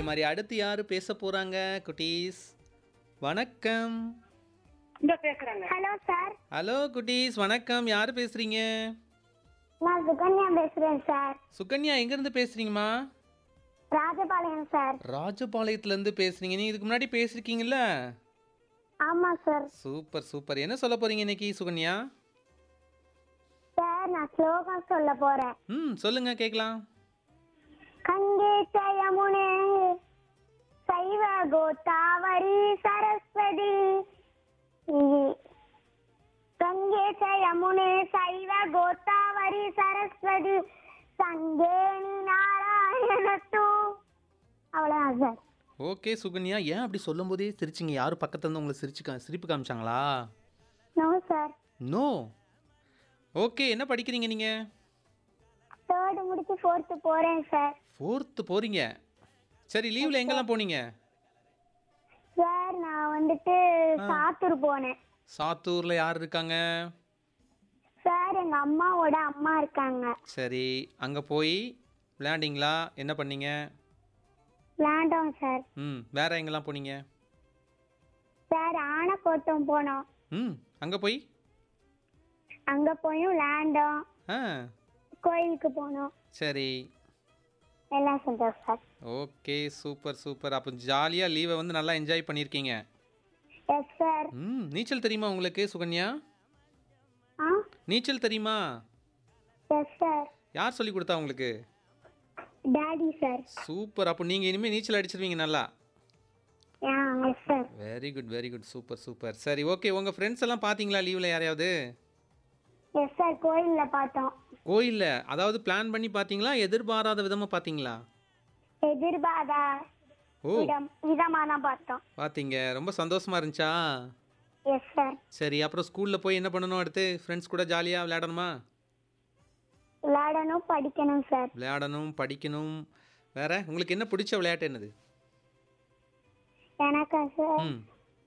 மாதிரி அடுத்து யாரு பேச போறாங்க குட்டீஸ் வணக்கம் இந்த பேசுறாங்க ஹலோ சார் ஹலோ குட்டீஸ் வணக்கம் யாரு பேசுறீங்க நான் சுகன்யா பேசுறேன் சார் சுகன்யா எங்க இருந்து பேசுறீங்கம்மா ராஜபாளையம் சார் ராஜபாளையத்துல இருந்து பேசுறீங்க நீங்க இதுக்கு முன்னாடி பேசிருக்கீங்கல்ல ஆமா சார் சூப்பர் சூப்பர் என்ன சொல்ல போறீங்க இன்னைக்கு சுகன்யா சார் நான் ஸ்லோகம் சொல்ல போறேன் ம் சொல்லுங்க கேட்கலாம் கங்கே யமுனே சைவ கோதாவரி சரஸ்வதி கங்கே யமுனே சைவ கோதாவரி சரஸ்வதி சங்கேனி நாராயணத்து அவ்வளவுதான் சார் ஓகே சுகன்யா ஏன் அப்படி சொல்லும் போதே சிரிச்சிங்க யாரும் பக்கத்துல இருந்து உங்களை சிரிச்சு கா- சிரிப்பு காமிச்சாங்களா நோ சார் நோ ஓகே என்ன படிக்கிறீங்க நீங்க தேர்டு முடிச்சு ஃபோர்த்து போறேன் சார் ஃபோர்த்து போறீங்க சரி லீவ்ல எங்கெல்லாம் போனீங்க சார் நான் வந்துட்டு சாத்தூர் போனேன் சாத்தூர்ல யார் இருக்காங்க சார் எங்க அம்மாவோட அம்மா இருக்காங்க சரி அங்க போய் விளையாண்டிங்களா என்ன பண்ணீங்க விளையாண்டோம் சார் ம் வேற எங்கெல்லாம் போனீங்க சார் ஆனைக்கோட்டம் போனோம் ம் அங்க போய் அங்க போயும் விளையாண்டோம் ஆ கோயிலுக்கு போனோம் சரி எல்லாம் செஞ்சோம் சார் ஓகே சூப்பர் சூப்பர் அப்போ ஜாலியாக லீவை வந்து நல்லா என்ஜாய் பண்ணியிருக்கீங்க எஸ் சார் ம் நீச்சல் தெரியுமா உங்களுக்கு சுகன்யா ஆ நீச்சல் தெரியுமா எஸ் சார் யார் சொல்லி கொடுத்தா உங்களுக்கு டாடி சார் சூப்பர் அப்போ நீங்கள் இனிமேல் நீச்சல் அடிச்சிருவீங்க நல்லா ஆ yes sir very good very good super super சரி ஓகே உங்கள் ஃப்ரெண்ட்ஸ் எல்லாம் பார்த்தீங்களா லீவில் யாரையாவது எஸ் சார் கோயில்ல பார்த்தோம் கோயிலில் அதாவது பிளான் பண்ணி பார்த்தீங்களா எதிர்பாராத விதமாக பார்த்தீங்களா எதிர்பாரா ஓ விதம் விதமா தான் பார்த்தோம் பார்த்தீங்க ரொம்ப சந்தோஷமா இருந்துச்சா எஸ் சார் சரி அப்புறம் ஸ்கூலில் போய் என்ன பண்ணணும் அடுத்து ஃப்ரெண்ட்ஸ் கூட ஜாலியாக விளையாடணுமா விளையாடணும் படிக்கணும் சார் விளையாடணும் படிக்கணும் வேற உங்களுக்கு என்ன பிடிச்ச விளையாட்டு என்னது எனக்கா சார் ம்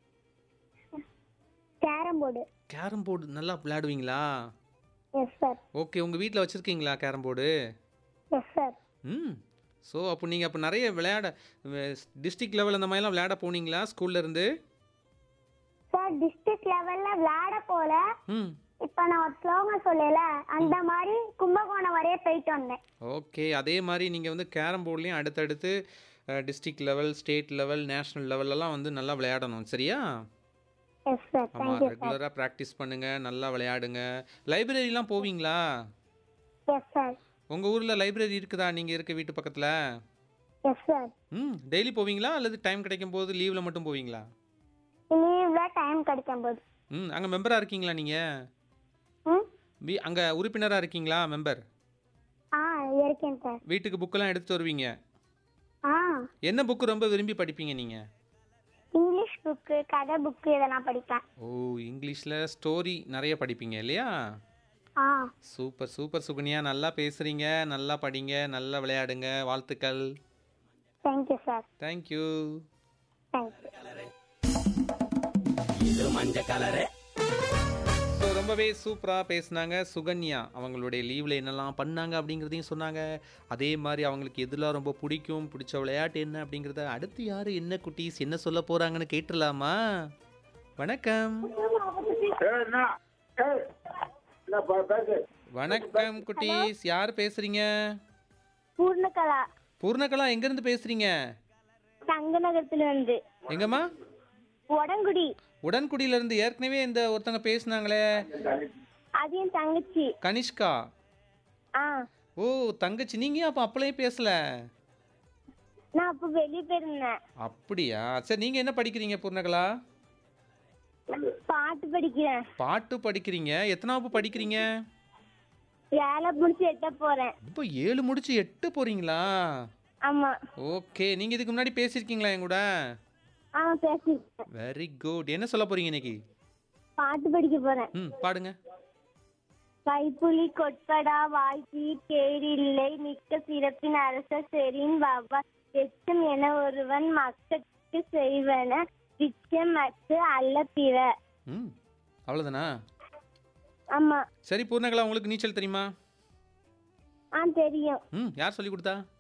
கேரம் போர்டு கேரம் போர்டு நல்லா விளையாடுவீங்களா எஸ் சார் ஓகே உங்கள் வீட்டில் வச்சுருக்கீங்களா கேரம் போர்டு எஸ் சார் ம் ஸோ அப்போ நீங்கள் அப்போ நிறைய விளையாட டிஸ்ட்ரிக்ட் லெவல் அந்த மாதிரிலாம் விளையாட போனீங்களா ஸ்கூல்ல இருந்து சார் டிஸ்ட்ரிக்ட் லெவல்ல விளையாட போல ம் இப்ப நான் ஒரு ஸ்லோகம் சொல்லல அந்த மாதிரி கும்பகோணம் வரைய போயிட்டு வந்தேன் ஓகே அதே மாதிரி நீங்கள் வந்து கேரம் போர்ட்லேயும் அடுத்தடுத்து district level state level national லெவல்லலாம் வந்து நல்லா விளையாடணும் சரியா எஸ் சார் ஆமாம் தேங்க்யூ சார் ரெகுலராக ப்ராக்டிஸ் பண்ணுங்கள் நல்லா விளையாடுங்க லைப்ரரிலாம் போவீங்களா எஸ் சார் உங்கள் ஊரில் லைப்ரரி இருக்குதா நீங்கள் இருக்க வீட்டு பக்கத்தில் எஸ் சார் ம் டெய்லி போவீங்களா அல்லது டைம் கிடைக்கும் போது லீவில் மட்டும் போவீங்களா லீவ்ல டைம் கிடைக்கும் போது ம் அங்கே மெம்பராக இருக்கீங்களா நீங்கள் ம் வீ அங்கே உறுப்பினராக இருக்கீங்களா மெம்பர் ஆ இருக்கேன் சார் வீட்டுக்கு புக்கெல்லாம் எடுத்துட்டு வருவீங்க ஆ என்ன புக்கு ரொம்ப விரும்பி படிப்பீங்க நீங்கள் இங்கிலீஷ் புக்கு கதை புக்கு இதெல்லாம் படிப்பேன் ஓ இங்கிலீஷில் ஸ்டோரி நிறைய படிப்பீங்க இல்லையா ஆ சூப்பர் சூப்பர் சுகன்யா நல்லா பேசுகிறீங்க நல்லா படிங்க நல்லா விளையாடுங்க வாழ்த்துக்கள் thank you sir thank you thank you so ரொம்பவே சூப்பராக பேசுனாங்க சுகன்யா அவங்களுடைய லீவில் என்னெல்லாம் பண்ணாங்க அப்படிங்கிறதையும் சொன்னாங்க அதே மாதிரி அவங்களுக்கு எதுலாம் ரொம்ப பிடிக்கும் பிடிச்ச விளையாட்டு என்ன அப்படிங்கிறத அடுத்து யார் என்ன குட்டீஸ் என்ன சொல்ல போகிறாங்கன்னு கேட்டுடலாமா வணக்கம் ஏய், என்ன? ஏய், என்ன பா- பேசு. வணக்கம் குட்டீஸ் யார் பேசுறீங்க பூர்ணகலா பூர்ணகலா எங்கேருந்து பேசுறீங்க தங்கநகரத்துல இருந்து எங்கம்மா உடங்குடி உடன்குடியிலேருந்து ஏற்கனவே இந்த ஒருத்தங்க பேசுனாங்களே அது என் தங்கச்சி கனிஷ்கா ஆ ஓ தங்கச்சி நீங்கள் அப்போ அப்பளே பேசல நான் அப்போ வெளியே போயிருந்தேன் அப்படியா சரி நீங்கள் என்ன படிக்கிறீங்க பூர்ணகலா பாட்டு படிக்கிறேன் பாட்டு படிக்கிறீங்க எத்தனாவது படிக்கிறீங்க வேலை முடிச்சு எட்ட போறேன் இப்போ ஏழு முடிச்சு எட்டு போறீங்களா ஆமா ஓகே நீங்கள் இதுக்கு முன்னாடி பேசியிருக்கீங்களா என் கூட ஆ பேசிருக்கேன் வெரி குட் என்ன சொல்ல போறீங்க இன்னைக்கு பாட்டு படிக்க போறேன் ம் பாடுங்க கைப்புலி கொட்படா வாய்ச்சி தேரில்லை மிக்க சிறப்பின் அரச செரின் வவ்வா எச்சம் என ஒருவன் மக்களுக்கு செய்வன பிச்சம் மற்ற அல்ல பிற ம் அவ்வளோதானா ஆமா சரி பூர்ணகலா உங்களுக்கு நீச்சல் தெரியுமா ஆ தெரியும் ம் யார் சொல்லி கொடுத்தா